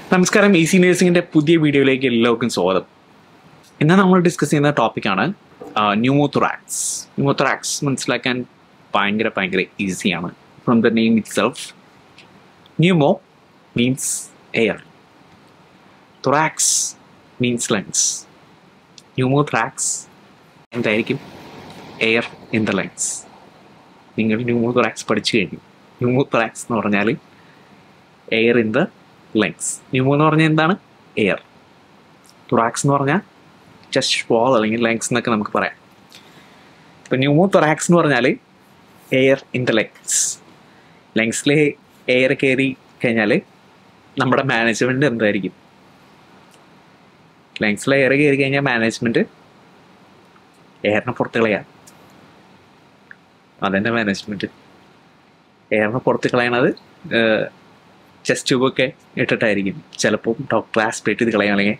നമസ്കാരം ഈസി നേഴ്സിംഗിന്റെ പുതിയ വീഡിയോയിലേക്ക് എല്ലാവർക്കും സ്വാഗതം ഇന്ന് നമ്മൾ ഡിസ്കസ് ചെയ്യുന്ന ടോപ്പിക്കാണ് ന്യൂമോത്രാക്സ് ന്യൂമോത്രാക്സ് മനസ്സിലാക്കാൻ ഭയങ്കര ഭയങ്കര ഈസിയാണ് from the name itself pneumo means air thorax means lungs pneumothorax എന്തായിരിക്കും എയർ ഇൻ ദ ലങ്സ് നിങ്ങൾ ന്യൂമോത്രാക്സ് പഠിച്ചു കഴിഞ്ഞു ന്യൂമോത്രാക്സ് എന്ന് പറഞ്ഞാൽ air in the lungs pneumo എന്ന് പറഞ്ഞാൽ എന്താണ് എയർ തൊറാക്സ് എന്ന് പറഞ്ഞാൽ ചെസ്റ്റ് വാൾ അല്ലെങ്കിൽ ലെങ്സ് എന്നൊക്കെ നമുക്ക് പറയാം ഇപ്പം ന്യൂമോ തൊറാക്സ് എന്ന് പറഞ്ഞാൽ എയർ ഇൻ ദ ലെങ്സ് ലെങ്സിൽ എയർ കയറി കഴിഞ്ഞാൽ നമ്മുടെ മാനേജ്മെൻറ്റ് എന്തായിരിക്കും ലെങ്സിലെ എയർ കയറി കഴിഞ്ഞാൽ മാനേജ്മെൻറ്റ് എയറിനെ പുറത്ത് കളയാം അതെന്നെ മാനേജ്മെൻറ്റ് എയറിനെ പുറത്ത് കളയണത് ചെസ്റ്റ് ട്യൂബൊക്കെ ഇട്ടിട്ടായിരിക്കും ചിലപ്പോൾ ഡോക്ടർ ആസ്പിറേറ്റ് ചെയ്ത് കളയുകയാണെങ്കിൽ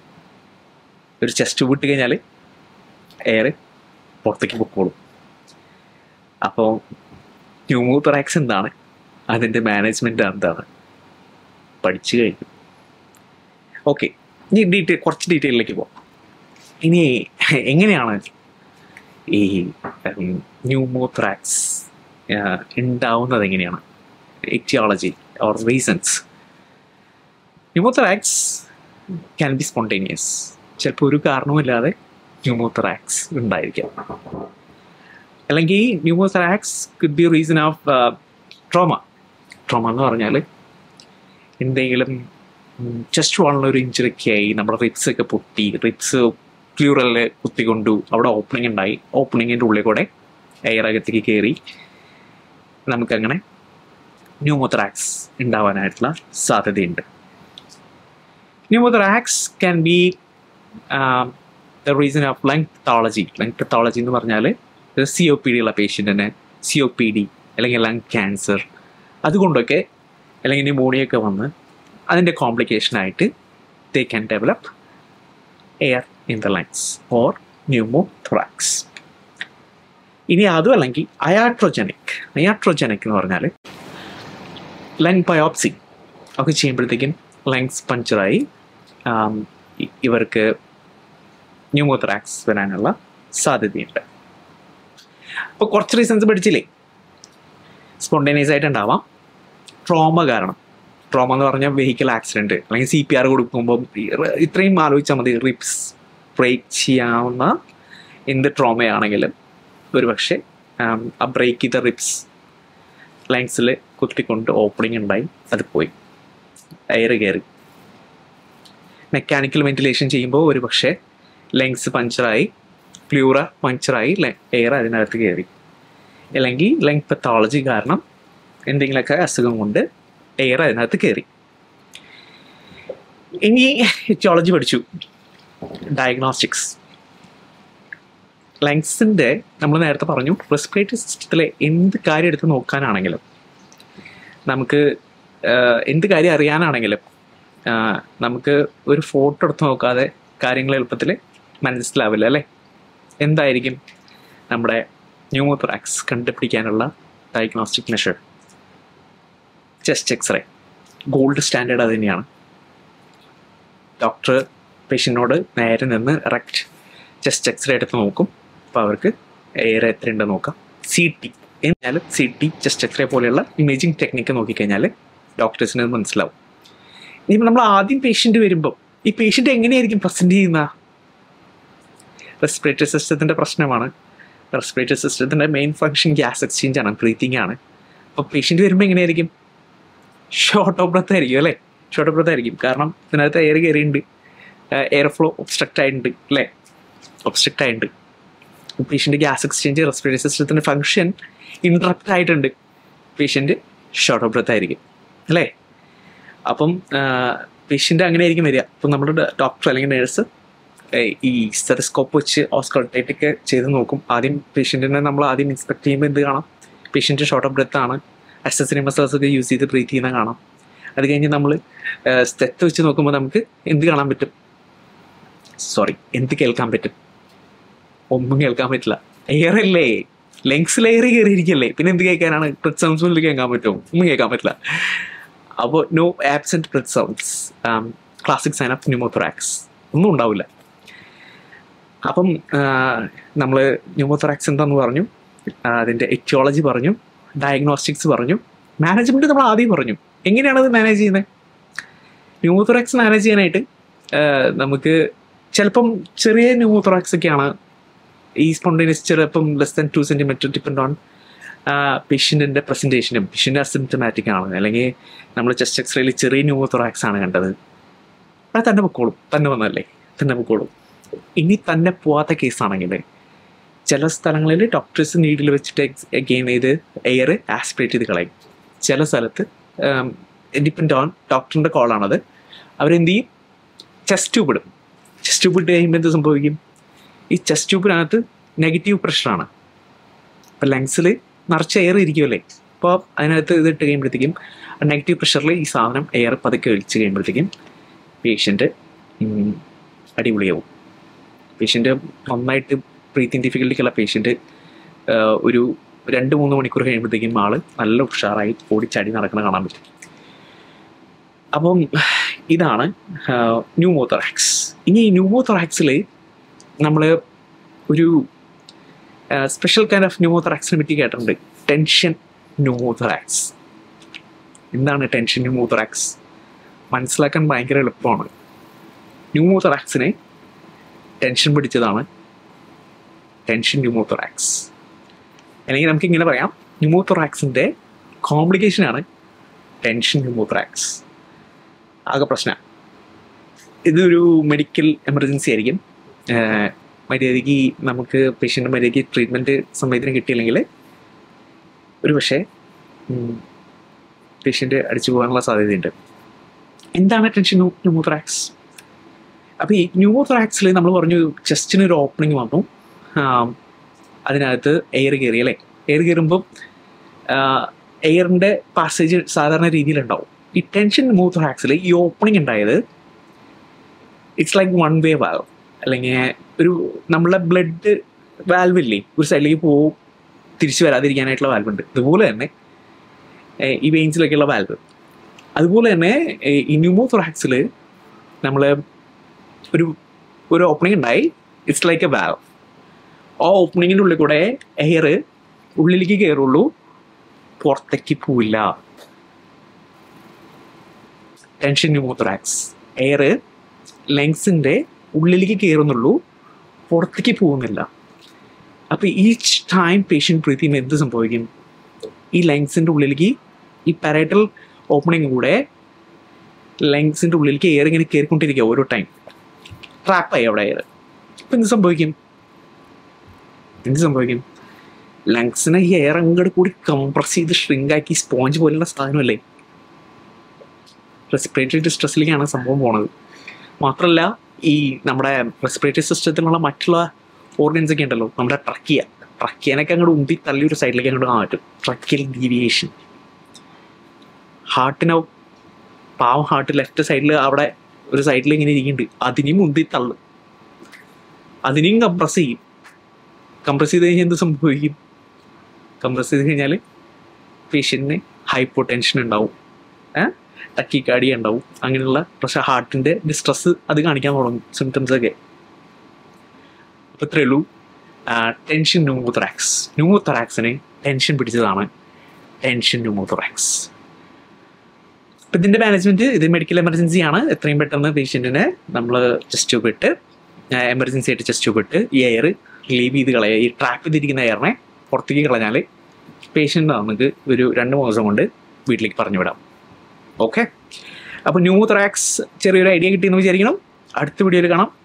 ഒരു ചെസ്റ്റ് ട്യൂബ് ഇട്ട് കഴിഞ്ഞാൽ എയർ പുറത്തേക്ക് പൊക്കോളും അപ്പോൾ ന്യൂമോതൊറാക്സ് എന്താണ് അതിൻ്റെ മാനേജ്മെൻറ്റ് എന്താണ് പഠിച്ചു കഴിഞ്ഞു ഓക്കെ ഇനി ഡീറ്റെയിൽ കുറച്ച് ഡീറ്റെയിലേക്ക് പോകാം ഇനി എങ്ങനെയാണ് ഈ ന്യൂമോത്രാക്സ് ഉണ്ടാവുന്നത് എങ്ങനെയാണ് aetiology or reasons pneumothorax can be spontaneous ചിലപ്പോൾ ഒരു കാരണവുമില്ലാതെ ന്യൂമോത്രാക്സ് ഉണ്ടായിരിക്കാം അല്ലെങ്കിൽ pneumothorax could be reason of trauma trauma എന്ന് പറഞ്ഞാൽ എന്തെങ്കിലും ചെസ്റ്റ് വാളിന് ഒരു ഇഞ്ചുറിയൊക്കെ ആയി നമ്മുടെ റിപ്സ് ഒക്കെ പൊട്ടി റിപ്സ് പ്ലൂറലിൽ കുത്തിക്കൊണ്ടു അവിടെ ഓപ്പണിംഗ് ഉണ്ടായി ഓപ്പണിങ്ങിൻ്റെ ഉള്ളിൽ കൂടെ എയർ അകത്തേക്ക് കയറി നമുക്കങ്ങനെ ന്യൂമോത്രാക്സ് ഉണ്ടാവാനായിട്ടുള്ള സാധ്യതയുണ്ട് pneumothorax can be the reason of lung pathology lung pathology എന്ന് പറഞ്ഞാൽ സി ഒ പി ഡി ഉള്ള പേഷ്യൻറ്റിന് സി ഒ പി ഡി അല്ലെങ്കിൽ ലങ് ക്യാൻസർ അതുകൊണ്ടൊക്കെ അല്ലെങ്കിൽ ന്യൂമോണിയൊക്കെ വന്ന് അതിൻ്റെ കോംപ്ലിക്കേഷനായിട്ട് they can develop air in the lungs or pneumothorax ഇനി അതും അല്ലെങ്കിൽ അയാട്രോജനിക് അയാട്രോജനിക് എന്ന് പറഞ്ഞാൽ ലങ് ബയോപ്സി ഒക്കെ ചെയ്യുമ്പോഴത്തേക്കും ലങ്സ് പഞ്ചറായി ഇവർക്ക് ന്യൂമോത്രാക്സ് വരാനുള്ള സാധ്യതയുണ്ട് അപ്പോൾ കുറച്ച് റീസൺസ് പഠിച്ചില്ലേ സ്പോണ്ടേനിയസ് ആയിട്ട് ഉണ്ടാവാം ട്രോമ കാരണം ട്രോമ എന്ന് പറഞ്ഞാൽ വെഹിക്കിൾ ആക്സിഡൻറ്റ് അല്ലെങ്കിൽ സി പി ആർ കൊടുക്കുമ്പോൾ ഇത്രയും ആലോചിച്ചാൽ മതി റിപ്സ് ബ്രേക്ക് ചെയ്യാവുന്ന എന്ത് ട്രോമയാണെങ്കിലും ഒരു പക്ഷേ ആ ബ്രേക്ക് ചെയ്ത റിപ്സ് ലങ്സിൽ കുത്തിക്കൊണ്ട് ഓപ്പണിംഗ് ഉണ്ടായി അത് പോയി എയർ കയറി മെക്കാനിക്കൽ വെന്റിലേഷൻ ചെയ്യുമ്പോൾ ഒരു പക്ഷേ ലങ്സ് പഞ്ചറായി പ്ലൂറ പഞ്ചറായി എയർ അതിനകത്ത് കയറി അല്ലെങ്കിൽ ലങ് പത്തോളജി കാരണം എന്തെങ്കിലുമൊക്കെ അസുഖം കൊണ്ട് എയർ അതിനകത്ത് കയറി ഇനി എറ്റിയോളജി പഠിച്ചു ഡയഗ്നോസ്റ്റിക്സ് ലങ്സിൻ്റെ നമ്മൾ നേരത്തെ പറഞ്ഞു റെസ്പിറേറ്ററി സിസ്റ്റത്തിലെ എന്ത് കാര്യം എടുത്ത് നോക്കാനാണെങ്കിലും നമുക്ക് എന്ത് കാര്യം അറിയാനാണെങ്കിലും നമുക്ക് ഒരു ഫോട്ടോ എടുത്ത് നോക്കാതെ കാര്യങ്ങൾ എളുപ്പത്തിൽ മനസ്സിലാവില്ല അല്ലേ എന്തായിരിക്കും നമ്മുടെ ന്യൂമോത്രാക്സ് കണ്ടുപിടിക്കാനുള്ള diagnostic measure chest x ray gold standard അത് തന്നെയാണ് ഡോക്ടർ പേഷ്യൻറ്റിനോട് നേരെ നിന്ന് ഇറക്റ്റ് ചെസ്റ്റ് എക്സ്റേ എടുത്ത് നോക്കും അപ്പോൾ അവർക്ക് എയർ എത്രയുണ്ട് നോക്കാം സി ടി എന്നാൽ സി ടി ചെസ്റ്റ് എക്സ്റേ പോലെയുള്ള ഇമേജിംഗ് ടെക്നിക്ക് നോക്കിക്കഴിഞ്ഞാൽ ഡോക്ടേഴ്സിന് മനസ്സിലാവും ഇനി നമ്മൾ ആദ്യം പേഷ്യൻ്റ് വരുമ്പോൾ ഈ പേഷ്യൻ്റ് എങ്ങനെയായിരിക്കും പ്രസൻറ്റ് ചെയ്യുന്ന റെസ്പിറേറ്ററി സിസ്റ്റത്തിൻ്റെ പ്രശ്നമാണ് റെസ്പിറേറ്ററി സിസ്റ്റത്തിൻ്റെ മെയിൻ ഫങ്ഷൻ ഗ്യാസ് എക്സ്ചേഞ്ച് ആണ് ബ്രീത്തിങ് ആണ് അപ്പോൾ പേഷ്യൻ്റ് വരുമ്പോൾ എങ്ങനെയായിരിക്കും ഷോർട്ട് ഓഫ് ബ്രത്ത് ആയിരിക്കും അല്ലേ ഷോർട്ട് ഓഫ് ബ്രത്ത് ആയിരിക്കും കാരണം ഇതിനകത്ത് എയർ കയറിയിട്ടുണ്ട് എയർ ഫ്ലോ ഒബ്സ്ട്രക്റ്റ് ആയിട്ടുണ്ട് അല്ലേ ഒബ്സ്ട്രക്റ്റ് ആയിട്ടുണ്ട് പേഷ്യൻ്റ് ഗ്യാസ് എക്സ്ചേഞ്ച് റെസ്പിറേറ്ററി സിസ്റ്റത്തിൻ്റെ ഫങ്ഷൻ ഇൻട്രപ്റ്റ് ആയിട്ടുണ്ട് പേഷ്യൻ്റ് ഷോർട്ട് ഓഫ് ബ്രത്ത് ആയിരിക്കും അല്ലേ അപ്പം പേഷ്യൻ്റ് അങ്ങനെ ആയിരിക്കും വരിക അപ്പം നമ്മുടെ ഡോക്ടർ അല്ലെങ്കിൽ നേഴ്സ് ഈ സ്റ്റെറസ്കോപ്പ് വെച്ച് ഓസ്കൾട്ടേറ്റൊക്കെ ചെയ്ത് നോക്കും ആദ്യം പേഷ്യൻറ്റിനെ നമ്മൾ ആദ്യം ഇൻസ്പെക്ട് ചെയ്യുമ്പോൾ എന്ത് കാണാം പേഷ്യൻറ്റ് ഷോർട്ട് ഓഫ് ബ്രത്ത് ആണ് അസസറി മസാസ് ഒക്കെ യൂസ് ചെയ്ത് ബ്രീത്ത് ചെയ്യുന്ന കാണാം അത് കഴിഞ്ഞ് നമ്മൾ സ്റ്റെത്ത് വെച്ച് നോക്കുമ്പോൾ നമുക്ക് എന്ത് കാണാൻ പറ്റും സോറി എന്ത് കേൾക്കാൻ പറ്റും ഒന്നും കേൾക്കാൻ പറ്റില്ല എയർ അല്ലേ ലെങ്സ് ലെയർ കയറിയിരിക്കല്ലേ പിന്നെ എന്ത് കേൾക്കാനാണ് സൗണ്ട്സ് കേൾക്കാൻ പറ്റുമോ ഒന്നും കേൾക്കാൻ പറ്റില്ല അപ്പോൾ no absent breath sounds classic sign of pneumothorax ഒന്നും ഉണ്ടാവില്ല അപ്പം നമ്മൾ ന്യൂമോത്രാക്സ് എന്താന്ന് പറഞ്ഞു ആ, അതിൻ്റെ എറ്റിയോളജി പറഞ്ഞു ഡയഗ്നോസ്റ്റിക്സ് പറഞ്ഞു മാനേജ്മെൻറ്റ് നമ്മൾ ആദ്യം പറഞ്ഞു എങ്ങനെയാണ് അത് മാനേജ് ചെയ്യുന്നത് ന്യൂമോത്രാക്സ് മാനേജ് ചെയ്യാനായിട്ട് ആ, നമുക്ക് ചിലപ്പം ചെറിയ ന്യൂമോത്രാക്സ് ഒക്കെയാണ് ഈ സ്പോണ്ടേനിയസ് ചിലപ്പം less than two centimetre depend on പേഷ്യൻറ്റിൻ്റെ പ്രസൻറ്റേഷനും പേഷ്യൻ്റ് അസിംറ്റമാറ്റിക് ആണ് അല്ലെങ്കിൽ നമ്മൾ ചെസ്റ്റ് എക്സ്റേയിൽ ചെറിയ ന്യൂമോത്രാക്സ് ആണ് കണ്ടത് അത് തന്നെ പൊക്കോളും തന്നെ വന്നല്ലേ തന്നെ പൊക്കോളും ഇനി തന്നെ പോവാത്ത കേസാണെങ്കിൽ ചില സ്ഥലങ്ങളിൽ ഡോക്ടേഴ്സ് നീഡിൽ വെച്ചിട്ട് ഗെയിൻ ചെയ്ത് എയർ ആസ്പിറേറ്റ് ചെയ്ത് കളയും ചില സ്ഥലത്ത് ഡിപ്പെൻഡ് ഓൺ ഡോക്ടറിൻ്റെ കോളാണത് അവരെന്ത് ചെയ്യും ചെസ്റ്റ് ട്യൂബ് ഇടും ചെസ്റ്റ് ട്യൂബ് ഇട്ട് കഴിയുമ്പോൾ എന്ത് സംഭവിക്കും ഈ ചെസ്റ്റ് ട്യൂബിനകത്ത് നെഗറ്റീവ് പ്രഷറാണ് ഇപ്പം ലങ്സിൽ നിറച്ച് എയർ ഇരിക്കുമല്ലേ അപ്പോൾ അതിനകത്ത് ഇത് ഇട്ട് കഴിയുമ്പോഴത്തേക്കും നെഗറ്റീവ് പ്രഷറിൽ ഈ സാധനം എയർ പതുക്കെ ഒഴിച്ച് കഴിയുമ്പോഴത്തേക്കും പേഷ്യൻ്റ് അടിപൊളിയാവും പേഷ്യൻ്റ് നന്നായിട്ട് ബ്രീത്തിങ് ഡിഫിക്കൽറ്റിക്കുള്ള പേഷ്യൻ്റ് ഒരു രണ്ട് മൂന്ന് മണിക്കൂർ കഴിയുമ്പോഴത്തേക്കും ആള് നല്ല ഉഷാറായി ഓടിച്ചാടി നടക്കണ കാണാൻ പറ്റും അപ്പം ഇതാണ് ന്യൂമോതൊറാക്സ് ഇനി ഈ ന്യൂമോതൊറാക്സിൽ നമ്മൾ ഒരു സ്പെഷ്യൽ കൈൻഡ് ഓഫ് ന്യൂമോതൊറാക്സിനെ പറ്റി കേട്ടിട്ടുണ്ട് ടെൻഷൻ ന്യൂമോതൊറാക്സ് എന്താണ് ടെൻഷൻ ന്യൂമോതൊറാക്സ് മനസ്സിലാക്കാൻ ഭയങ്കര എളുപ്പമാണ് ന്യൂമോതൊറാക്സിനെ ടെൻഷൻ പിടിച്ചതാണ് ടെൻഷൻ ന്യൂമോതൊറാക്സ് അല്ലെങ്കിൽ നമുക്ക് ഇങ്ങനെ പറയാം ന്യൂമോതൊറാക്സിൻ്റെ കോംപ്ലിക്കേഷനാണ് ടെൻഷൻ ന്യൂമോതൊറാക്സ് ആകെ പ്രശ്നം ഇതൊരു മെഡിക്കൽ എമർജൻസി ആയിരിക്കും ഏഹ് മര്യാദയ്ക്ക് നമുക്ക് പേഷ്യൻ്റ് മര്യാദയ്ക്ക് ട്രീറ്റ്മെൻറ്റ് സമയത്തിന് കിട്ടിയില്ലെങ്കിൽ ഒരു പക്ഷേ പേഷ്യൻ്റ് അടിച്ചു പോകാനുള്ള സാധ്യതയുണ്ട് എന്താണ് ടെൻഷൻ ന്യൂമോത്രാക്സ് അപ്പോൾ ഈ ന്യൂമോത്രാക്സിൽ നമ്മൾ പറഞ്ഞു ചെസ്റ്റിന് ഒരു ഓപ്പണിംഗ് വന്നു ആം, അതിനകത്ത് എയർ കയറി അല്ലേ എയർ കയറുമ്പം എയറിൻ്റെ പാസേജ് സാധാരണ രീതിയിലുണ്ടാവും ഈ ടെൻഷൻ ന്യൂമോത്രാക്സിൽ ഈ ഓപ്പണിംഗ് ഉണ്ടായത് it's like one way valve അല്ലെങ്കിൽ ഒരു നമ്മളെ ബ്ലഡ് വാൽവ് ഇല്ലേ ഒരു സൈഡിലേക്ക് പോവും തിരിച്ചു വരാതിരിക്കാനായിട്ടുള്ള വാൽവ് ഉണ്ട് ഇതുപോലെ തന്നെ ഏഹ് ഈ വെയിൻസിലൊക്കെയുള്ള വാൽവ് അതുപോലെ തന്നെ ഏഹ് ഈ ന്യൂമോതൊറാക്സിൽ നമ്മൾ ഒരു ഒരു ഓപ്പണിംഗ് ഉണ്ടായി ഇറ്റ്സ് ലൈക്ക് എ വാൽവ് ആ ഓപ്പണിങ്ങിൻ്റെ ഉള്ളിൽ കൂടെ എയർ ഉള്ളിലേക്ക് കയറുള്ളൂ പുറത്തേക്ക് പോവില്ല ടെൻഷൻ ന്യൂമോതൊറാക്സ് എയർ ലങ്സിൻ്റെ ഉള്ളിലേക്ക് കയറുന്നുള്ളൂ പുറത്തേക്ക് പോകുന്നില്ല അപ്പോൾ ഈച്ച് ടൈം പേഷ്യൻ്റ് ബ്രീത്ത് ചെയ്യുമ്പോൾ എന്ത് സംഭവിക്കും ഈ ലങ്സിൻ്റെ ഉള്ളിലേക്ക് ഈ പാരൈറ്റൽ ഓപ്പണിംഗ് കൂടെ ലങ്സിൻ്റെ ഉള്ളിലേക്ക് എയർ ഇങ്ങനെ കയറിക്കൊണ്ടിരിക്കുക ഓരോ ടൈം ട്രാപ്പായി അവിടെ എയർ അപ്പം എന്ത് സംഭവിക്കും എന്ത് സംഭവിക്കും ലങ്സിനെ ഈ എയർ അങ്ങോട്ട് കൂടി കംപ്രസ് ചെയ്ത് shrink ആക്കി സ്പോഞ്ച് പോലുള്ള സാധനമല്ലേ റെസ്പിറേറ്ററി ഡിസ്ട്രസ്സിലേക്കാണ് സംഭവം പോണത് മാത്രമല്ല ഈ നമ്മുടെ റെസ്പിറേറ്ററി സിസ്റ്റത്തിലുള്ള മറ്റുള്ള ഓർഗൻസ് ഒക്കെ ഉണ്ടല്ലോ നമ്മുടെ ട്രക്കിയ ട്രക്കിയനൊക്കെ അങ്ങോട്ട് ഉന്തി തള്ളി ഒരു സൈഡിലേക്ക് അങ്ങോട്ട് മാറ്റും ട്രക്കിയൽ ഡീവിയേഷൻ ഹാർട്ടിനോ പാവം ഹാർട്ട് ലെഫ്റ്റ് സൈഡിൽ അവിടെ ഒരു സൈഡിൽ ഇങ്ങനെ ഇരിക്കുന്നുണ്ട് അതിനെയും ഉന്തി തള്ളും അതിനെയും കംപ്രസ് ചെയ്യും കംപ്രസ് ചെയ്ത് കഴിഞ്ഞാൽ എന്ത് സംഭവിക്കും കംപ്രസ് ചെയ്ത് കഴിഞ്ഞാൽ പേഷ്യൻറ്റിന് ഹൈപ്പോ ടെൻഷൻ ഉണ്ടാവും ഏഹ് ടക്കിക്കാടി ഉണ്ടാവും അങ്ങനെയുള്ള പക്ഷെ ഹാർട്ടിൻ്റെ ഡിസ്ട്രെസ് അത് കാണിക്കാൻ തുടങ്ങും സിംറ്റംസ് ഒക്കെ അപ്പോൾ ഇത്രയേ ഉള്ളൂ ടെൻഷൻ ന്യൂമോതൊറാക്സ് ന്യൂമോതൊറാക്സിനെ ടെൻഷൻ പിടിച്ചതാണ് ടെൻഷൻ ന്യൂമോതൊറാക്സ് അപ്പം ഇതിൻ്റെ മാനേജ്മെൻറ്റ് ഇത് മെഡിക്കൽ എമർജൻസി ആണ് എത്രയും പെട്ടെന്ന് പേഷ്യൻറ്റിനെ നമ്മൾ ചെസ്റ്റ് ട്യൂബ് ഇട്ട് എമർജൻസി ആയിട്ട് ചെസ്റ്റ് ട്യൂബ് ഇട്ട് ഈ എയർ റിലീവ് ചെയ്ത് കളയുക ഈ ട്രാപ്പ് ചെയ്തിരിക്കുന്ന എയറിനെ പുറത്തേക്ക് കളഞ്ഞാൽ പേഷ്യൻ്റ് നമുക്ക് ഒരു രണ്ട് മൂന്ന് ദിവസം കൊണ്ട് വീട്ടിലേക്ക് പറഞ്ഞു വിടാം ഓക്കെ അപ്പോൾ ന്യൂമോതൊറാക്സ് ചെറിയൊരു ഐഡിയ കിട്ടിയെന്ന് വിചാരിക്കണം അടുത്ത വീഡിയോയിൽ കാണാം